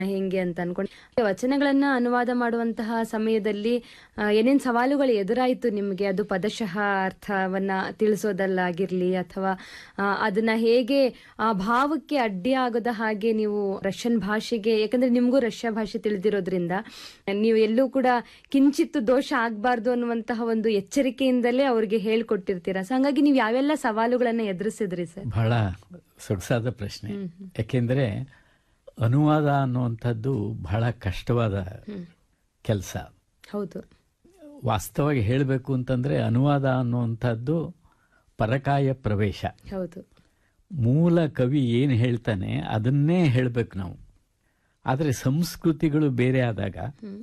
ಹೆಂಗೆ ಅಂತ ಅನ್ಕೊಂಡು ವಚನಗಳನ್ನ ಅನುವಾದ ಮಾಡುವಂತಹ ಸಮಯದಲ್ಲಿ ಆ, ಏನೇನ್ ಸವಾಲುಗಳು ಎದುರಾಯ್ತು ನಿಮ್ಗೆ ಅದು ಪದಶಃ ಅರ್ಥವನ್ನ ತಿಳಿಸೋದಲ್ಲಾಗಿರ್ಲಿ ಅಥವಾ ಆ, ಅದನ್ನ ಹೇಗೆ ಆ ಭಾವಕ್ಕೆ ಅಡ್ಡಿ ಆಗದ ಹಾಗೆ ನೀವು ರಷ್ಯನ್ ಭಾಷೆಗೆ ಯಾಕಂದ್ರೆ ನಿಮ್ಗೂ ರಷ್ಯಾ ಭಾಷೆ ತಿಳಿದಿರೋದ್ರಿಂದ ನೀವು ಎಲ್ಲೂ ಕೂಡ ಕಿಂಚಿತ್ತು ದೋಷ ಆಗ್ಬಾರ್ದು ಅನ್ನುವಂತಹ ಒಂದು ಎಚ್ಚರಿಕೆಯಿಂದಲೇ ಅವ್ರಿಗೆ ಹೇಳ್ಕೊಟ್ಟಿರ್ತೀರಾ ಸೊ ಹಂಗಾಗಿ ನೀವು ಯಾವೆಲ್ಲ ಸವಾಲುಗಳನ್ನ ಎದುರಿಸಿದ್ರಿ ಸರ್ ಬಹಳ ಸೊಗಸಾದ ಪ್ರಶ್ನೆ ಯಾಕೆಂದರೆ ಅನುವಾದ ಅನ್ನುವಂಥದ್ದು ಬಹಳ ಕಷ್ಟವಾದ ಕೆಲಸ ಹೌದು ವಾಸ್ತವವಾಗಿ ಹೇಳಬೇಕು ಅಂತಂದರೆ ಅನುವಾದ ಅನ್ನುವಂಥದ್ದು ಪರಕಾಯ ಪ್ರವೇಶ ಹೌದು ಮೂಲ ಕವಿ ಏನು ಹೇಳ್ತಾನೆ ಅದನ್ನೇ ಹೇಳಬೇಕು ನಾವು ಆದರೆ ಸಂಸ್ಕೃತಿಗಳು ಬೇರೆ ಆದಾಗ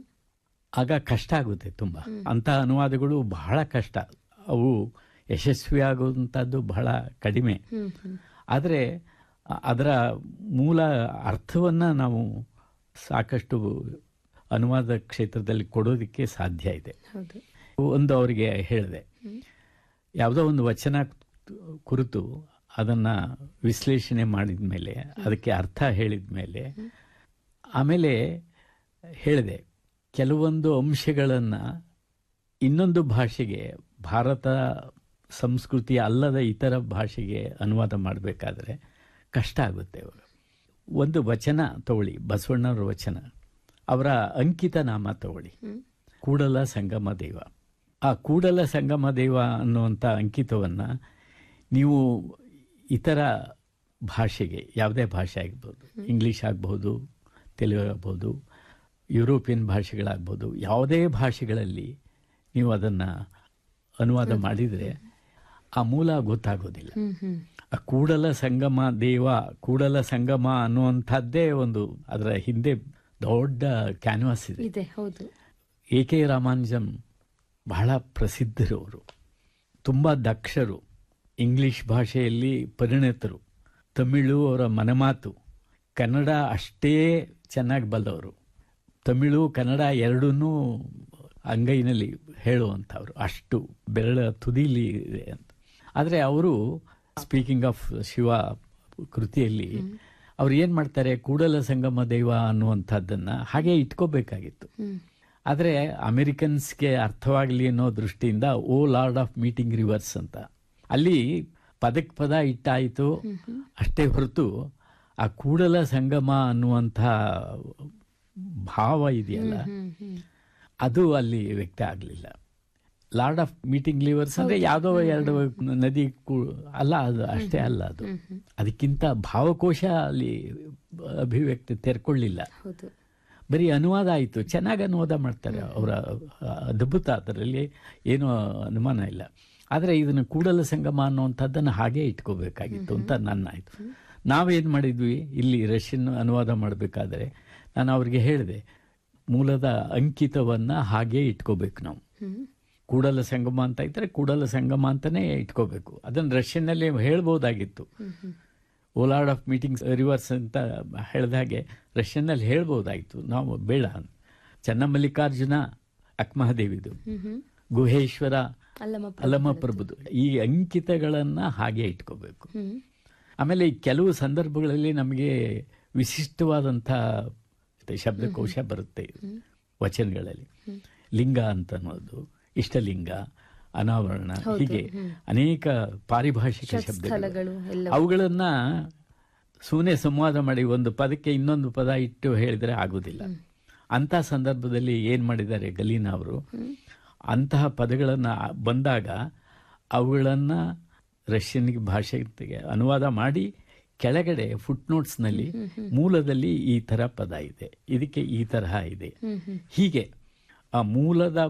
ಆಗ ಕಷ್ಟ ಆಗುತ್ತೆ ತುಂಬ ಅಂಥ ಅನುವಾದಗಳು ಬಹಳ ಕಷ್ಟ ಅವು ಯಶಸ್ವಿ ಆಗುವಂಥದ್ದು ಬಹಳ ಕಡಿಮೆ ಹ್ಮ್ ಹ್ಮ್ ಆದರೆ ಅದರ ಮೂಲ ಅರ್ಥವನ್ನು ನಾವು ಸಾಕಷ್ಟು ಅನುವಾದ ಕ್ಷೇತ್ರದಲ್ಲಿ ಕೊಡೋದಕ್ಕೆ ಸಾಧ್ಯ ಇದೆ ಹೌದು ಒಂದು ಅವರಿಗೆ ಹೇಳಿದೆ ಯಾವುದೋ ಒಂದು ವಚನ ಕುರಿತು ಅದನ್ನು ವಿಶ್ಲೇಷಣೆ ಮಾಡಿದ ಮೇಲೆ ಅದಕ್ಕೆ ಅರ್ಥ ಹೇಳಿದ ಮೇಲೆ ಆಮೇಲೆ ಹೇಳಿದೆ ಕೆಲವೊಂದು ಅಂಶಗಳನ್ನು ಇನ್ನೊಂದು ಭಾಷೆಗೆ ಭಾರತ ಸಂಸ್ಕೃತಿ ಅಲ್ಲದ ಇತರ ಭಾಷೆಗೆ ಅನುವಾದ ಮಾಡಬೇಕಾದ್ರೆ ಕಷ್ಟ ಆಗುತ್ತೆ ಅವಾಗ ಒಂದು ವಚನ ತಗೊಳ್ಳಿ ಬಸವಣ್ಣವರ ವಚನ ಅವರ ಅಂಕಿತ ನಾಮ ತಗೊಳ್ಳಿ ಕೂಡಲ ಸಂಗಮ ದೇವ ಆ ಕೂಡಲ ಸಂಗಮ ದೇವ ಅನ್ನುವಂಥ ಅಂಕಿತವನ್ನು ನೀವು ಇತರ ಭಾಷೆಗೆ ಯಾವುದೇ ಭಾಷೆ ಆಗ್ಬೋದು ಇಂಗ್ಲೀಷ್ ಆಗ್ಬೋದು ತೆಲುಗು ಆಗ್ಬೋದು ಯುರೋಪಿಯನ್ ಭಾಷೆಗಳಾಗ್ಬೋದು ಯಾವುದೇ ಭಾಷೆಗಳಲ್ಲಿ ನೀವು ಅದನ್ನು ಅನುವಾದ ಮಾಡಿದರೆ ಆ ಮೂಲ ಗೊತ್ತಾಗೋದಿಲ್ಲ ಹ್ಮ್ ಹ್ಮ್ ಆ ಕೂಡಲ ಸಂಗಮ ದೇವ ಕೂಡಲ ಸಂಗಮ ಅನ್ನುವಂಥದ್ದೇ ಒಂದು ಅದರ ಹಿಂದೆ ದೊಡ್ಡ ಕ್ಯಾನ್ವಾಸ್ ಇದೆ ಇದೆ ಹೌದು ಎ ಕೆ ರಾಮಾನುಜಂ ಬಹಳ ಪ್ರಸಿದ್ಧರು ಅವರು ತುಂಬ ದಕ್ಷರು ಇಂಗ್ಲಿಷ್ ಭಾಷೆಯಲ್ಲಿ ಪರಿಣಿತರು ತಮಿಳು ಅವರ ಮನೆಮಾತು ಕನ್ನಡ ಅಷ್ಟೇ ಚೆನ್ನಾಗಿ ಬಲ್ಲವರು ತಮಿಳು ಕನ್ನಡ ಎರಡನ್ನೂ ಅಂಗೈನಲ್ಲಿ ಹೇಳುವಂಥವ್ರು ಅಷ್ಟು ಬೆರಳ ತುದಿಲಿ ಇದೆ ಅಂತ ಆದರೆ ಅವರು ಸ್ಪೀಕಿಂಗ್ ಆಫ್ ಶಿವ ಕೃತಿಯಲ್ಲಿ ಅವ್ರು ಏನು ಮಾಡ್ತಾರೆ ಕೂಡಲ ಸಂಗಮ ದೈವ ಅನ್ನುವಂಥದ್ದನ್ನು ಹಾಗೆ ಇಟ್ಕೋಬೇಕಾಗಿತ್ತು ಹ್ಮ್ ಆದರೆ ಅಮೆರಿಕನ್ಸ್ಗೆ ಅರ್ಥವಾಗಲಿ ಅನ್ನೋ ದೃಷ್ಟಿಯಿಂದ oh lord of meeting rivers ಅಂತ ಅಲ್ಲಿ ಪದಕ್ಕೆ ಪದ ಇಟ್ಟಾಯಿತು ಅಷ್ಟೇ ಹೊರತು ಆ ಕೂಡಲ ಸಂಗಮ ಅನ್ನುವಂಥ ಭಾವ ಇದೆಯಲ್ಲ ಹ್ಮ್ ಹ್ಮ್ ಅದು ಅಲ್ಲಿ ವ್ಯಕ್ತ ಆಗಲಿಲ್ಲ ಲಾರ್ಡ್ ಆಫ್ ಮೀಟಿಂಗ್ ಲಿವರ್ಸ್ ಅಂದ್ರೆ ಯಾವುದೋ ಎರಡು ನದಿ ಕೂ- ಅಲ್ಲ ಅದು ಅಷ್ಟೇ ಅಲ್ಲ ಅದು ಅದಕ್ಕಿಂತ ಭಾವಕೋಶ ಅಲ್ಲಿ ಅಭಿವ್ಯಕ್ತಿ ತೆರ್ಕೊಳ್ಳಿಲ್ಲ ಹೌದು ಬರೀ ಅನುವಾದ ಆಯಿತು ಚೆನ್ನಾಗಿ ಅನುವಾದ ಮಾಡ್ತಾರೆ ಅವರ ಅದ್ಭುತ ಅದರಲ್ಲಿ ಏನೂ ಅನುಮಾನ ಇಲ್ಲ ಆದರೆ ಇದನ್ನು ಕೂಡಲ ಸಂಗಮ ಅನ್ನುವಂಥದ್ದನ್ನು ಹಾಗೇ ಇಟ್ಕೋಬೇಕಾಗಿತ್ತು ಅಂತ ನನ್ನ ಆಯಿತು ನಾವೇನು ಮಾಡಿದ್ವಿ ಇಲ್ಲಿ ರಷ್ಯನ್ ಅನುವಾದ ಮಾಡಬೇಕಾದ್ರೆ ನಾನು ಅವ್ರಿಗೆ ಹೇಳಿದೆ ಮೂಲದ ಅಂಕಿತವನ್ನು ಹಾಗೇ ಇಟ್ಕೋಬೇಕು ನಾವು ಹ್ಮ್ ಕೂಡಲ ಸಂಗಮ ಅಂತ ಇದ್ದರೆ ಕೂಡಲ ಸಂಗಮ ಅಂತಲೇ ಇಟ್ಕೋಬೇಕು ಅದನ್ನು ರಷ್ಯನ್ನಲ್ಲಿ ಹೇಳ್ಬೋದಾಗಿತ್ತು ಓಲಾರ್ಡ್ ಆಫ್ ಮೀಟಿಂಗ್ಸ್ ರಿವರ್ಸ್ ಅಂತ ಹೇಳಿದ ಹಾಗೆ ರಷ್ಯನ್ನಲ್ಲಿ ಹೇಳ್ಬೋದಾಗಿತ್ತು ನಾವು ಬೇಡ ಚನ್ನಮಲ್ಲಿಕಾರ್ಜುನ ಅಕ್ಮಹದೇವಿದು ಹ್ಮ್ ಹ್ಮ್ ಗುಹೇಶ್ವರ ಅಲ್ಲಮ್ಮ ಅಲಮ ಪ್ರಭುದು ಈ ಅಂಕಿತಗಳನ್ನು ಹಾಗೆ ಇಟ್ಕೋಬೇಕು ಹ್ಮ್ ಆಮೇಲೆ ಈ ಕೆಲವು ಸಂದರ್ಭಗಳಲ್ಲಿ ನಮಗೆ ವಿಶಿಷ್ಟವಾದಂಥ ಶಬ್ದಕೋಶ ಬರುತ್ತೆ ವಚನಗಳಲ್ಲಿ ಲಿಂಗ ಅಂತ ಅನ್ನೋದು ಇಷ್ಟಲಿಂಗ ಅನಾವರಣ ಹೀಗೆ ಅನೇಕ ಪಾರಿಭಾಷಿಕ ಶಬ್ದಗಳು ಸ್ಥಳಗಳು ಎಲ್ಲ ಅವುಗಳನ್ನ ಸುಮ್ಮನೆ ಸಂವಾದ ಮಾಡಿ ಒಂದು ಪದಕ್ಕೆ ಇನ್ನೊಂದು ಪದ ಇಟ್ಟು ಹೇಳಿದರೆ ಆಗೋದಿಲ್ಲ ಅಂಥ ಸಂದರ್ಭದಲ್ಲಿ ಏನು ಮಾಡಿದ್ದಾರೆ ಗಲೀನಾ ಅವರು ಅಂತಹ ಪದಗಳನ್ನು ಬಂದಾಗ ಅವುಗಳನ್ನು ರಷ್ಯನ್ ಭಾಷೆಗೆ ಅನುವಾದ ಮಾಡಿ ಕೆಳಗಡೆ ಫುಟ್ನೋಟ್ಸ್ನಲ್ಲಿ ಮೂಲದಲ್ಲಿ ಈ ಥರ ಪದ ಇದೆ ಇದಕ್ಕೆ ಈ ತರಹ ಇದೆ ಹೀಗೆ ಆ ಮೂಲದ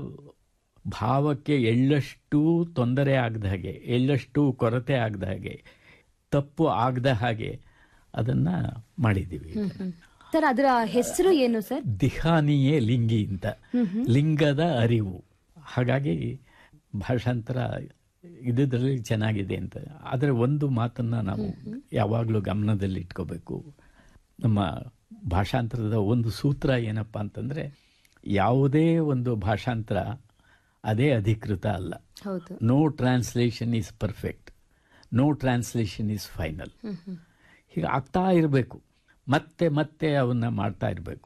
ಭಾವಕ್ಕೆ ಎಳ್ಳಷ್ಟು ತೊಂದರೆ ಆಗದ ಹಾಗೆ ಎಳ್ಳಷ್ಟು ಕೊರತೆ ಆಗದ ಹಾಗೆ ತಪ್ಪು ಆಗದ ಹಾಗೆ ಅದನ್ನು ಮಾಡಿದ್ದೀವಿ ಸರ್ ಅದರ ಹೆಸರು ಏನು ಸರ್ ದಿಹಾನಿಯೇ ಲಿಂಗಿ ಅಂತ ಲಿಂಗದ ಅರಿವು ಹಾಗಾಗಿ ಭಾಷಾಂತರ ಇದ್ರಲ್ಲಿ ಚೆನ್ನಾಗಿದೆ ಅಂತ ಆದರೆ ಒಂದು ಮಾತನ್ನು ನಾವು ಯಾವಾಗಲೂ ಗಮನದಲ್ಲಿ ಇಟ್ಕೋಬೇಕು ನಮ್ಮ ಭಾಷಾಂತರದ ಒಂದು ಸೂತ್ರ ಏನಪ್ಪ ಅಂತಂದರೆ ಯಾವುದೇ ಒಂದು ಭಾಷಾಂತರ ಅದೇ ಅಧಿಕೃತ ಅಲ್ಲ ಹೌದು no translation is perfect no translation is final ಹೀಗೆ ಆಗ್ತಾ ಇರಬೇಕು ಮತ್ತೆ ಮತ್ತೆ ಅವನ್ನ ಮಾಡ್ತಾ ಇರಬೇಕು